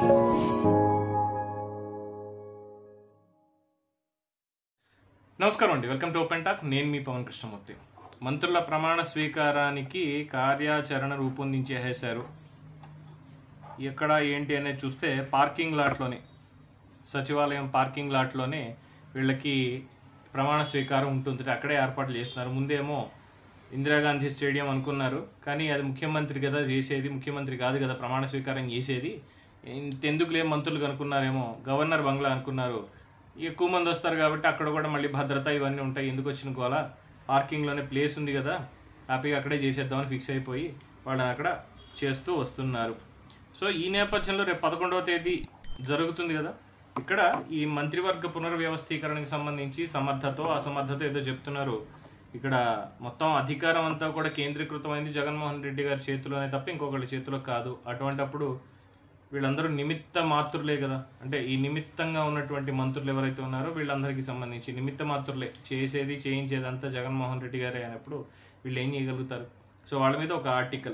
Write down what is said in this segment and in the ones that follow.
నమస్కారం అండి welcome to open talk నేను మీ పవన్ కృష్ణమూర్తి మంత్రుల ప్రమాణ స్వీకారానికి కార్యాచరణ రూపొందించేసేశారు ఎక్కడ ఏంటి అనేది చూస్తే పార్కింగ్ లాట్లోనే సచివాలయం పార్కింగ్ లాట్లోనే వీళ్ళకి ప్రమాణ స్వీకారం ఉంటుంది అక్కడే ఏర్పాట్లు చేస్తున్నారు ముందేమో ఇందిరాగాంధీ స్టేడియం అనుకున్నారు కానీ అది ముఖ్యమంత్రి కదా చేసేది ముఖ్యమంత్రి కాదు కదా ప్రమాణ స్వీకారం చేసేది ఇంతెందుకులే మంత్రులు అనుకున్నారేమో గవర్నర్ బంగ్లా అనుకున్నారు ఎక్కువ మంది వస్తారు కాబట్టి అక్కడ కూడా మళ్ళీ భద్రత ఇవన్నీ ఉంటాయి ఎందుకు వచ్చిన గోల పార్కింగ్లోనే ప్లేస్ ఉంది కదా హ్యాపీగా అక్కడే చేసేద్దామని ఫిక్స్ అయిపోయి వాళ్ళని అక్కడ చేస్తూ వస్తున్నారు సో ఈ నేపథ్యంలో రేపు పదకొండవ తేదీ జరుగుతుంది కదా ఇక్కడ ఈ మంత్రివర్గ పునర్వ్యవస్థీకరణకి సంబంధించి సమర్థతో అసమర్థత ఏదో చెప్తున్నారు ఇక్కడ మొత్తం అధికారం అంతా కూడా కేంద్రీకృతమైంది జగన్మోహన్ రెడ్డి గారి చేతిలోనే తప్ప ఇంకొకళ్ళ చేతిలో కాదు అటువంటప్పుడు వీళ్ళందరూ నిమిత్త మాత్రులే కదా అంటే ఈ నిమిత్తంగా ఉన్నటువంటి మంత్రులు ఎవరైతే ఉన్నారో వీళ్ళందరికీ సంబంధించి నిమిత్త మాత్రులే చేసేది చేయించేది అంతా జగన్మోహన్ రెడ్డి గారే అయినప్పుడు వీళ్ళు ఏం చేయగలుగుతారు సో వాళ్ళ మీద ఒక ఆర్టికల్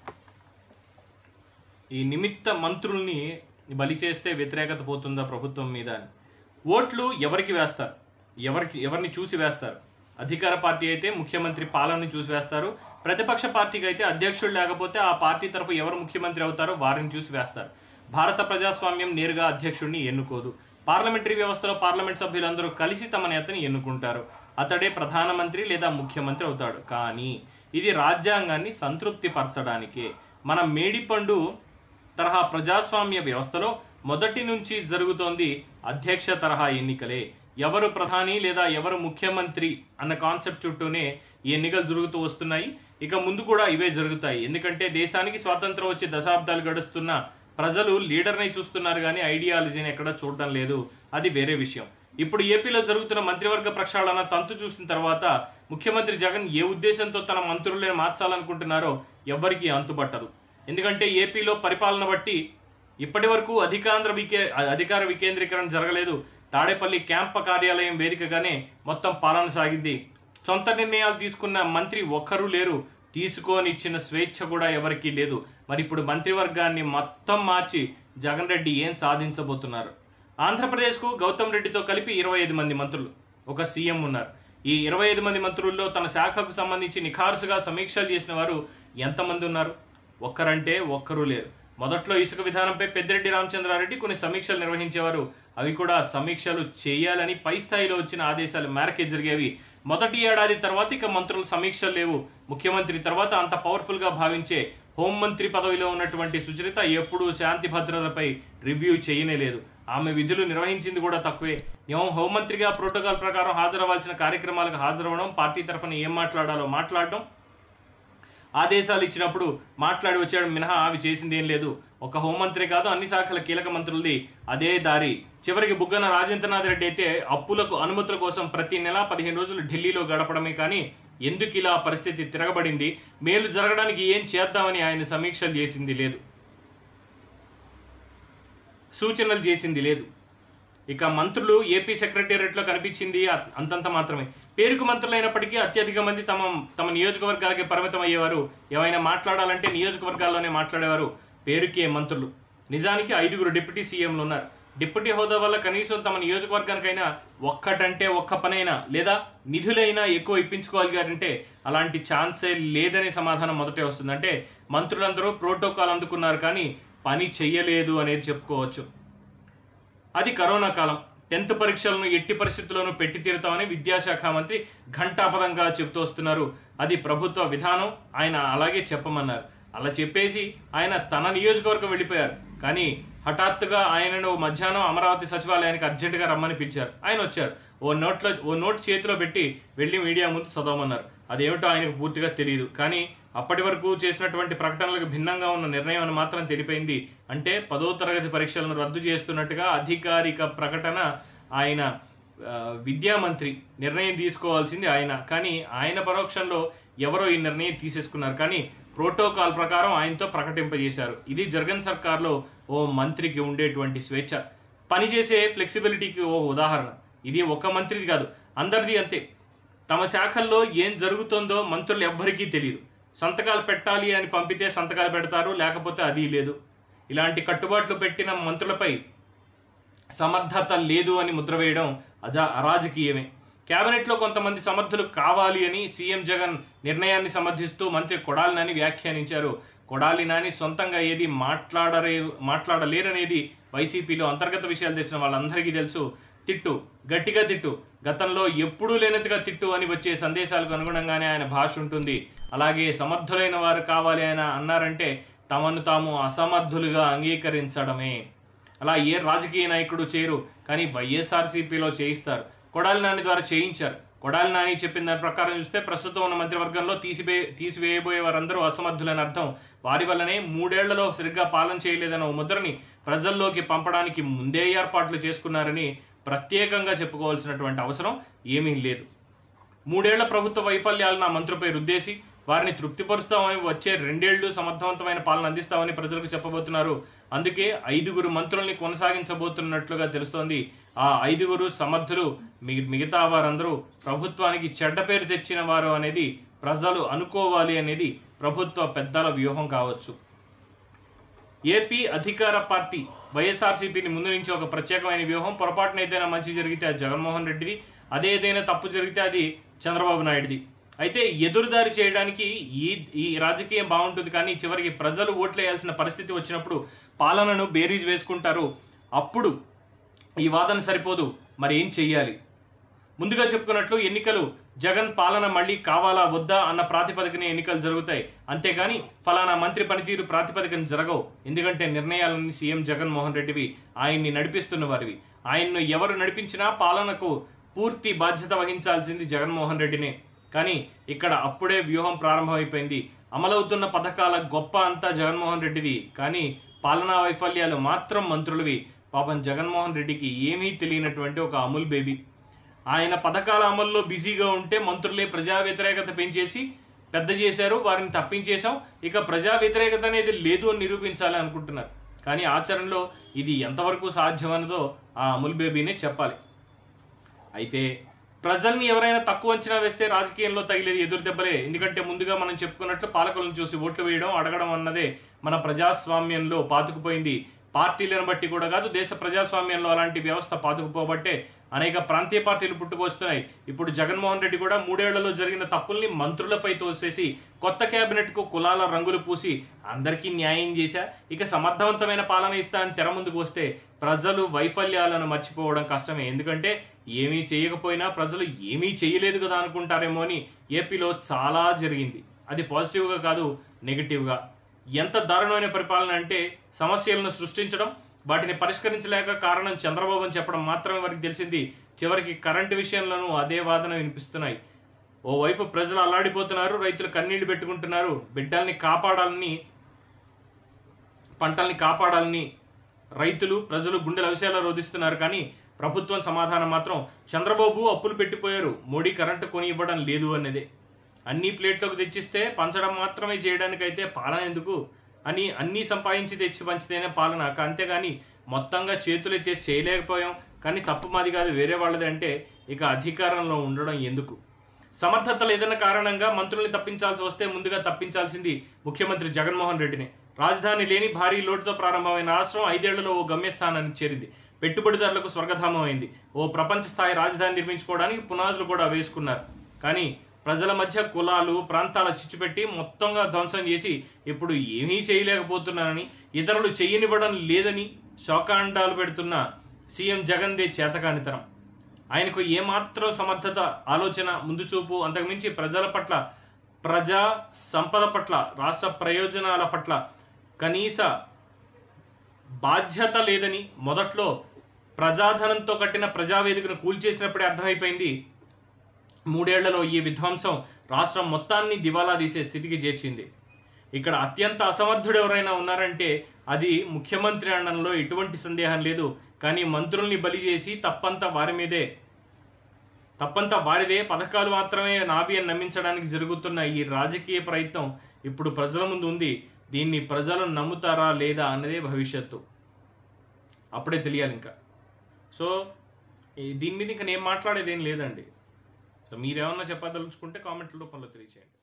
ఈ నిమిత్త మంత్రుల్ని బలి చేస్తే వ్యతిరేకత పోతుందా ప్రభుత్వం మీద అని ఓట్లు ఎవరికి వేస్తారు ఎవరికి ఎవరిని చూసి వేస్తారు అధికార పార్టీ అయితే ముఖ్యమంత్రి పాలనని చూసి వేస్తారు ప్రతిపక్ష పార్టీకి అయితే అధ్యక్షుడు లేకపోతే ఆ పార్టీ తరఫు ఎవరు ముఖ్యమంత్రి అవుతారో వారిని చూసి వేస్తారు భారత ప్రజాస్వామ్యం నేరుగా అధ్యక్షుడిని ఎన్నుకోదు పార్లమెంటరీ వ్యవస్థలో పార్లమెంట్ సభ్యులందరూ కలిసి తమ నేతని ఎన్నుకుంటారు అతడే ప్రధానమంత్రి లేదా ముఖ్యమంత్రి అవుతాడు కానీ ఇది రాజ్యాంగాన్ని సంతృప్తి పరచడానికే మన మేడిపండు తరహా ప్రజాస్వామ్య వ్యవస్థలో మొదటి నుంచి జరుగుతోంది అధ్యక్ష తరహా ఎన్నికలే ఎవరు ప్రధాని లేదా ఎవరు ముఖ్యమంత్రి అన్న కాన్సెప్ట్ చుట్టూనే ఈ ఎన్నికలు జరుగుతూ వస్తున్నాయి ఇక ముందు కూడా ఇవే జరుగుతాయి ఎందుకంటే దేశానికి స్వాతంత్రం వచ్చి దశాబ్దాలు గడుస్తున్న ప్రజలు లీడర్ని చూస్తున్నారు కానీ ఐడియాలజీని ఎక్కడ చూడటం లేదు అది వేరే విషయం ఇప్పుడు ఏపీలో జరుగుతున్న మంత్రివర్గ ప్రక్షాళన తంతు చూసిన తర్వాత ముఖ్యమంత్రి జగన్ ఏ ఉద్దేశంతో తన మంత్రులను మార్చాలనుకుంటున్నారో ఎవ్వరికీ అంతుపట్టదు ఎందుకంటే ఏపీలో పరిపాలన బట్టి ఇప్పటి వరకు అధికాంధ్ర వికే అధికార వికేంద్రీకరణ జరగలేదు తాడేపల్లి క్యాంప్ కార్యాలయం వేదికగానే మొత్తం పాలన సాగింది సొంత నిర్ణయాలు తీసుకున్న మంత్రి ఒక్కరూ లేరు తీసుకొని ఇచ్చిన స్వేచ్ఛ కూడా ఎవరికీ లేదు మరి ఇప్పుడు మంత్రివర్గాన్ని మొత్తం మార్చి జగన్ రెడ్డి ఏం సాధించబోతున్నారు ఆంధ్రప్రదేశ్కు గౌతమ్ రెడ్డితో కలిపి ఇరవై ఐదు మంది మంత్రులు ఒక సీఎం ఉన్నారు ఈ ఇరవై ఐదు మంది మంత్రుల్లో తన శాఖకు సంబంధించి నిఖార్సుగా సమీక్షలు చేసిన వారు ఎంతమంది ఉన్నారు ఒక్కరంటే ఒక్కరూ లేరు మొదట్లో ఇసుక విధానంపై పెద్దిరెడ్డి రామచంద్రారెడ్డి కొన్ని సమీక్షలు నిర్వహించేవారు అవి కూడా సమీక్షలు చేయాలని పై స్థాయిలో వచ్చిన ఆదేశాల మేరకే జరిగేవి మొదటి ఏడాది తర్వాత ఇక మంత్రుల సమీక్షలు లేవు ముఖ్యమంత్రి తర్వాత అంత పవర్ఫుల్ గా భావించే హోంమంత్రి పదవిలో ఉన్నటువంటి సుచరిత ఎప్పుడూ శాంతి భద్రతపై రివ్యూ చేయనే లేదు ఆమె విధులు నిర్వహించింది కూడా తక్కువే ఏమో హోంమంత్రిగా ప్రోటోకాల్ ప్రకారం హాజరవ్వాల్సిన కార్యక్రమాలకు హాజరవ్వడం పార్టీ తరఫున ఏం మాట్లాడాలో మాట్లాడడం ఆదేశాలు ఇచ్చినప్పుడు మాట్లాడి వచ్చాడు మినహా అవి చేసింది ఏం లేదు ఒక హోంమంత్రి కాదు అన్ని శాఖల కీలక మంత్రులది అదే దారి చివరికి బుగ్గన రాజేంద్రనాథ్ రెడ్డి అయితే అప్పులకు అనుమతుల కోసం ప్రతి నెల పదిహేను రోజులు ఢిల్లీలో గడపడమే కానీ ఎందుకు ఇలా పరిస్థితి తిరగబడింది మేలు జరగడానికి ఏం చేద్దామని ఆయన సమీక్షలు చేసింది లేదు సూచనలు చేసింది లేదు ఇక మంత్రులు ఏపీ సెక్రటేరియట్లో కనిపించింది అ- అంతంత మాత్రమే పేరుకు మంత్రులైనప్పటికీ అత్యధిక మంది తమ తమ నియోజకవర్గాలకే పరిమితం అయ్యేవారు ఏమైనా మాట్లాడాలంటే నియోజకవర్గాల్లోనే మాట్లాడేవారు పేరుకే మంత్రులు నిజానికి ఐదుగురు డిప్యూటీ సీఎంలు ఉన్నారు డిప్యూటీ హోదా వల్ల కనీసం తమ నియోజకవర్గానికైనా ఒక్కటంటే ఒక్క పనైనా లేదా నిధులైనా ఎక్కువ ఇప్పించుకోగలిగారంటే అలాంటి ఛాన్సే లేదనే సమాధానం మొదటే వస్తుంది అంటే మంత్రులందరూ ప్రోటోకాల్ అందుకున్నారు కానీ పని చెయ్యలేదు అనేది చెప్పుకోవచ్చు అది కరోనా కాలం టెన్త్ పరీక్షలను ఎట్టి పరిస్థితుల్లోనూ పెట్టి తీరుతామని విద్యాశాఖ మంత్రి ఘంటాపదంగా చెబుతూ వస్తున్నారు అది ప్రభుత్వ విధానం ఆయన అలాగే చెప్పమన్నారు అలా చెప్పేసి ఆయన తన నియోజకవర్గం వెళ్ళిపోయారు కానీ హఠాత్తుగా ఆయనను మధ్యాహ్నం అమరావతి సచివాలయానికి అర్జెంటుగా రమ్మని పిలిచారు ఆయన వచ్చారు ఓ నోట్లో ఓ నోట్ చేతిలో పెట్టి వెళ్ళి మీడియా ముందు చదవమన్నారు అదేమిటో ఆయనకు పూర్తిగా తెలియదు కానీ అప్పటి వరకు చేసినటువంటి ప్రకటనలకు భిన్నంగా ఉన్న నిర్ణయం అని మాత్రం తెలిపింది అంటే పదో తరగతి పరీక్షలను రద్దు చేస్తున్నట్టుగా అధికారిక ప్రకటన ఆయన ఆ, విద్యామంత్రి నిర్ణయం తీసుకోవాల్సింది ఆయన కానీ ఆయన పరోక్షంలో ఎవరో ఈ నిర్ణయం తీసేసుకున్నారు కానీ ప్రోటోకాల్ ప్రకారం ఆయనతో ప్రకటింపజేశారు ఇది జగన్ సర్కార్లో ఓ మంత్రికి ఉండేటువంటి స్వేచ్ఛ పనిచేసే ఫ్లెక్సిబిలిటీకి ఓ ఉదాహరణ ఇది ఒక మంత్రిది కాదు అందరిది అంతే తమ శాఖల్లో ఏం జరుగుతుందో మంత్రులు ఎవ్వరికీ తెలియదు సంతకాలు పెట్టాలి అని పంపితే సంతకాలు పెడతారు లేకపోతే అది లేదు ఇలాంటి కట్టుబాట్లు పెట్టిన మంత్రులపై సమర్థత లేదు అని ముద్ర వేయడం అజా అరాజకీయమే కేబినెట్లో కొంతమంది సమర్థులు కావాలి అని సీఎం జగన్ నిర్ణయాన్ని సమర్థిస్తూ మంత్రి కొడాలి నాని వ్యాఖ్యానించారు కొడాలి నాని సొంతంగా ఏది మాట్లాడరే మాట్లాడలేరనేది వైసీపీలో అంతర్గత విషయాలు తెలిసిన వాళ్ళందరికీ తెలుసు తిట్టు గట్టిగా తిట్టు గతంలో ఎప్పుడూ లేనట్టుగా తిట్టు అని వచ్చే సందేశాలకు అనుగుణంగానే ఆయన భాష ఉంటుంది అలాగే సమర్థులైన వారు కావాలి ఆయన అన్నారంటే తమను తాము అసమర్థులుగా అంగీకరించడమే అలా ఏ రాజకీయ నాయకుడు చేయరు కానీ వైఎస్ఆర్సీపీలో చేయిస్తారు కొడాలి నాని ద్వారా చేయించారు కొడాలి నాని చెప్పిన దాని ప్రకారం చూస్తే ప్రస్తుతం ఉన్న మంత్రివర్గంలో తీసివే తీసివేయబోయే వారందరూ అసమర్థులని అర్థం వారి వల్లనే మూడేళ్లలో సరిగ్గా పాలన చేయలేదన్న ఓ ముద్రని ప్రజల్లోకి పంపడానికి ముందే ఏర్పాట్లు చేసుకున్నారని ప్రత్యేకంగా చెప్పుకోవాల్సినటువంటి అవసరం ఏమీ లేదు మూడేళ్ల ప్రభుత్వ వైఫల్యాలను ఆ మంత్రిపై రుద్దేసి వారిని తృప్తిపరుస్తామని వచ్చే రెండేళ్లు సమర్థవంతమైన పాలన అందిస్తామని ప్రజలకు చెప్పబోతున్నారు అందుకే ఐదుగురు మంత్రుల్ని కొనసాగించబోతున్నట్లుగా తెలుస్తోంది ఆ ఐదుగురు సమర్థులు మి- మిగతా వారందరూ ప్రభుత్వానికి చెడ్డ పేరు తెచ్చిన వారు అనేది ప్రజలు అనుకోవాలి అనేది ప్రభుత్వ పెద్దల వ్యూహం కావచ్చు ఏపీ అధికార పార్టీ వైఎస్ఆర్సీపీని ముందు నుంచి ఒక ప్రత్యేకమైన వ్యూహం పొరపాటున ఏదైనా మంచి జరిగితే అది జగన్మోహన్ రెడ్డిది అదే ఏదైనా తప్పు జరిగితే అది చంద్రబాబు నాయుడిది అయితే ఎదురుదారి చేయడానికి ఈ ఈ రాజకీయం బాగుంటుంది కానీ చివరికి ప్రజలు ఓట్లు వేయాల్సిన పరిస్థితి వచ్చినప్పుడు పాలనను బేరీజ్ వేసుకుంటారు అప్పుడు ఈ వాదన సరిపోదు మరి ఏం చెయ్యాలి ముందుగా చెప్పుకున్నట్లు ఎన్నికలు జగన్ పాలన మళ్ళీ కావాలా వద్దా అన్న ప్రాతిపదికన ఎన్నికలు జరుగుతాయి అంతేగాని ఫలానా మంత్రి పనితీరు ప్రాతిపదికన జరగవు ఎందుకంటే నిర్ణయాలన్నీ సీఎం జగన్మోహన్ రెడ్డివి ఆయన్ని నడిపిస్తున్న వారివి ఆయన్ను ఎవరు నడిపించినా పాలనకు పూర్తి బాధ్యత వహించాల్సింది జగన్మోహన్ రెడ్డినే కానీ ఇక్కడ అప్పుడే వ్యూహం ప్రారంభమైపోయింది అమలవుతున్న పథకాల గొప్ప అంతా జగన్మోహన్ రెడ్డిది కానీ పాలనా వైఫల్యాలు మాత్రం మంత్రులవి పాపం జగన్మోహన్ రెడ్డికి ఏమీ తెలియనటువంటి ఒక అమూల్ బేబీ ఆయన పథకాల అమల్లో బిజీగా ఉంటే మంత్రులే ప్రజా వ్యతిరేకత పెంచేసి పెద్ద చేశారు వారిని తప్పించేశాం ఇక ప్రజా వ్యతిరేకత అనేది లేదు అని నిరూపించాలి అనుకుంటున్నారు కానీ ఆచరణలో ఇది ఎంతవరకు సాధ్యమన్నదో ఆ అమూల్ బేబీనే చెప్పాలి అయితే ప్రజల్ని ఎవరైనా తక్కువ అంచనా వేస్తే రాజకీయంలో తగిలేది ఎదురు దెబ్బలే ఎందుకంటే ముందుగా మనం చెప్పుకున్నట్లు పాలకులను చూసి ఓట్లు వేయడం అడగడం అన్నదే మన ప్రజాస్వామ్యంలో పాతుకుపోయింది పార్టీలను బట్టి కూడా కాదు దేశ ప్రజాస్వామ్యంలో అలాంటి వ్యవస్థ పాతుకుపోబట్టే అనేక ప్రాంతీయ పార్టీలు పుట్టుకొస్తున్నాయి ఇప్పుడు జగన్మోహన్ రెడ్డి కూడా మూడేళ్లలో జరిగిన తప్పుల్ని మంత్రులపై తోసేసి కొత్త కేబినెట్ కు కులాల రంగులు పూసి అందరికీ న్యాయం చేశా ఇక సమర్థవంతమైన పాలన ఇస్తా అని తెర ముందుకు వస్తే ప్రజలు వైఫల్యాలను మర్చిపోవడం కష్టమే ఎందుకంటే ఏమీ చేయకపోయినా ప్రజలు ఏమీ చేయలేదు కదా అనుకుంటారేమో అని ఏపీలో చాలా జరిగింది అది పాజిటివ్గా కాదు నెగిటివ్గా ఎంత దారుణమైన పరిపాలన అంటే సమస్యలను సృష్టించడం వాటిని పరిష్కరించలేక కారణం చంద్రబాబు అని చెప్పడం మాత్రమే వారికి తెలిసింది చివరికి కరెంటు విషయంలోనూ అదే వాదన వినిపిస్తున్నాయి ఓవైపు ప్రజలు అల్లాడిపోతున్నారు రైతులు కన్నీళ్లు పెట్టుకుంటున్నారు బిడ్డల్ని కాపాడాలని పంటల్ని కాపాడాలని రైతులు ప్రజలు గుండెల విషయాలు రోధిస్తున్నారు కానీ ప్రభుత్వం సమాధానం మాత్రం చంద్రబాబు అప్పులు పెట్టిపోయారు మోడీ కరెంటు కొని ఇవ్వడం లేదు అన్నదే అన్ని ప్లేట్లోకి తెచ్చిస్తే పంచడం మాత్రమే చేయడానికైతే పాలన ఎందుకు అని అన్నీ సంపాదించి తెచ్చి పంచితేనే పాలన కా- అంతేగాని మొత్తంగా చేతులు ఎత్తేసి చేయలేకపోయాం కానీ తప్పు మాది కాదు వేరే వాళ్ళది అంటే ఇక అధికారంలో ఉండడం ఎందుకు సమర్థత లేదన్న కారణంగా మంత్రుల్ని తప్పించాల్సి వస్తే ముందుగా తప్పించాల్సింది ముఖ్యమంత్రి జగన్మోహన్ రెడ్డిని రాజధాని లేని భారీ లోటుతో ప్రారంభమైన రాష్ట్రం ఐదేళ్లలో ఓ గమ్యస్థానానికి చేరింది పెట్టుబడిదారులకు స్వర్గధామం అయింది ఓ ప్రపంచ స్థాయి రాజధాని నిర్మించుకోవడానికి పునాదులు కూడా వేసుకున్నారు కానీ ప్రజల మధ్య కులాలు ప్రాంతాల చిచ్చుపెట్టి మొత్తంగా ధ్వంసం చేసి ఇప్పుడు ఏమీ చేయలేకపోతున్నారని ఇతరులు చెయ్యనివ్వడం లేదని శోకాండాలు పెడుతున్న సీఎం జగన్దే చేతకానితనం ఆయనకు ఏమాత్రం సమర్థత ఆలోచన ముందు చూపు అంతకుమించి ప్రజల పట్ల ప్రజా సంపద పట్ల రాష్ట్ర ప్రయోజనాల పట్ల కనీస బాధ్యత లేదని మొదట్లో ప్రజాధనంతో కట్టిన ప్రజావేదికను కూల్చేసినప్పుడే అర్థమైపోయింది మూడేళ్లలో ఈ విధ్వంసం రాష్ట్రం మొత్తాన్ని దివాలా తీసే స్థితికి చేర్చింది ఇక్కడ అత్యంత అసమర్థుడు ఎవరైనా ఉన్నారంటే అది ముఖ్యమంత్రి అనడంలో ఎటువంటి సందేహం లేదు కానీ మంత్రుల్ని బలి చేసి తప్పంతా వారి మీదే తప్పంతా వారిదే పథకాలు మాత్రమే నాభి అని నమ్మించడానికి జరుగుతున్న ఈ రాజకీయ ప్రయత్నం ఇప్పుడు ప్రజల ముందు ఉంది దీన్ని ప్రజలు నమ్ముతారా లేదా అన్నదే భవిష్యత్తు అప్పుడే తెలియాలి ఇంకా సో ఈ- దీని మీద ఇంకా నేను మాట్లాడేది ఏం లేదండి సో మీరేమన్నా చెప్పదలుచుకుంటే కామెంట్ల రూపంలో తెలియచేయండి